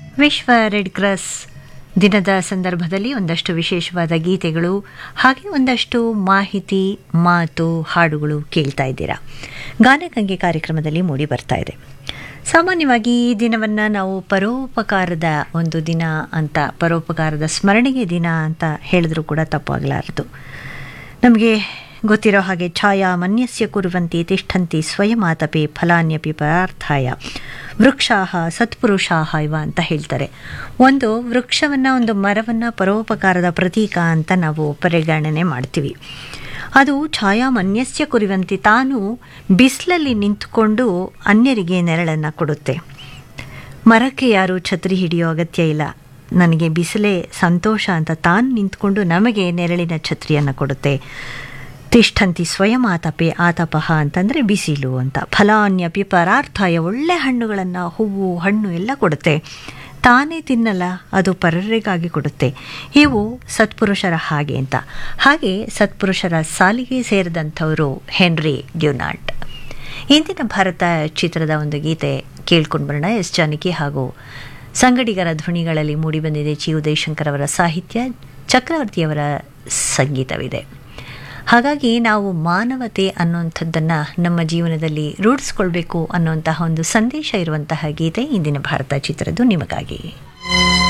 ವಿಶ್ವ red cross ದಿನದ ಸಂದರ್ಭದಲ್ಲಿ ಒಂದಷ್ಟು ವಿಶೇಷವಾದ ಗೀತೆಗಳು ಹಾಗೆ ಒಂದಷ್ಟು ಮಾಹಿತಿ ಮಾತು ಹಾಡುಗಳು ಕೇಳ್ತಾ ಇದ್ದೀರಾ ಗಾನಗಂಗೆ ಕಾರ್ಯಕ್ರಮದಲ್ಲಿ ಮೂಡಿ ಬರ್ತಾ ಇದೆ ಸಾಮಾನ್ಯವಾಗಿ ಈ ದಿನವನ್ನು ನಾವು ಪರೋಪಕಾರದ ಒಂದು ದಿನ ಅಂತ ಪರೋಪಕಾರದ ಸ್ಮರಣೆಗೆ ದಿನ ಅಂತ ಹೇಳಿದ್ರೂ ಕೂಡ ತಪ್ಪಾಗಲಾರದು ನಮಗೆ ಗೊತ್ತಿರೋ ಹಾಗೆ ಛಾಯಾ ಮನ್ಯಸ್ಯ ಕುರುವಂತಿ ತಿಷ್ಠಂತಿ ಸ್ವಯಮಾತಪೆ ಫಲಾನ್ಯಪಿ ಪರಾರ್ಥಾಯ ವೃಕ್ಷಾಹ ಸತ್ಪುರುಷಾಹ ಇವ ಅಂತ ಹೇಳ್ತಾರೆ ಒಂದು ವೃಕ್ಷವನ್ನು ಒಂದು ಮರವನ್ನು ಪರೋಪಕಾರದ ಪ್ರತೀಕ ಅಂತ ನಾವು ಪರಿಗಣನೆ ಮಾಡ್ತೀವಿ ಅದು ಛಾಯಾ ಮನ್ಯಸ್ಯ ಕುರಿವಂತಿ ತಾನು ಬಿಸಿಲಲ್ಲಿ ನಿಂತುಕೊಂಡು ಅನ್ಯರಿಗೆ ನೆರಳನ್ನು ಕೊಡುತ್ತೆ ಮರಕ್ಕೆ ಯಾರು ಛತ್ರಿ ಹಿಡಿಯೋ ಅಗತ್ಯ ಇಲ್ಲ ನನಗೆ ಬಿಸಿಲೇ ಸಂತೋಷ ಅಂತ ತಾನು ನಿಂತ್ಕೊಂಡು ನಮಗೆ ನೆರಳಿನ ಛತ್ರಿಯನ್ನು ಕೊಡುತ್ತೆ ತಿಷ್ಠಂತಿ ಸ್ವಯಂ ಆತಪೆ ಆತಪಃ ಅಂತಂದರೆ ಬಿಸಿಲು ಅಂತ ಫಲಾನ್ಯಪಿ ಪರಾರ್ಥಾಯ ಒಳ್ಳೆ ಹಣ್ಣುಗಳನ್ನು ಹೂವು ಹಣ್ಣು ಎಲ್ಲ ಕೊಡುತ್ತೆ ತಾನೇ ತಿನ್ನಲ್ಲ ಅದು ಪರರಿಗಾಗಿ ಕೊಡುತ್ತೆ ಇವು ಸತ್ಪುರುಷರ ಹಾಗೆ ಅಂತ ಹಾಗೆ ಸತ್ಪುರುಷರ ಸಾಲಿಗೆ ಸೇರಿದಂಥವರು ಹೆನ್ರಿ ಡ್ಯೂನಾಲ್ಟ್ ಇಂದಿನ ಭಾರತ ಚಿತ್ರದ ಒಂದು ಗೀತೆ ಕೇಳ್ಕೊಂಡು ಬರೋಣ ಎಸ್ ಜಾನಕಿ ಹಾಗೂ ಸಂಗಡಿಗರ ಧ್ವನಿಗಳಲ್ಲಿ ಮೂಡಿಬಂದಿದೆ ಚಿ ಉದಯಶಂಕರ್ ಅವರ ಸಾಹಿತ್ಯ ಚಕ್ರವರ್ತಿಯವರ ಸಂಗೀತವಿದೆ ಹಾಗಾಗಿ ನಾವು ಮಾನವತೆ ಅನ್ನುವಂಥದ್ದನ್ನು ನಮ್ಮ ಜೀವನದಲ್ಲಿ ರೂಢಿಸ್ಕೊಳ್ಬೇಕು ಅನ್ನುವಂತಹ ಒಂದು ಸಂದೇಶ ಇರುವಂತಹ ಗೀತೆ ಇಂದಿನ ಭಾರತ ಚಿತ್ರದ್ದು ನಿಮಗಾಗಿ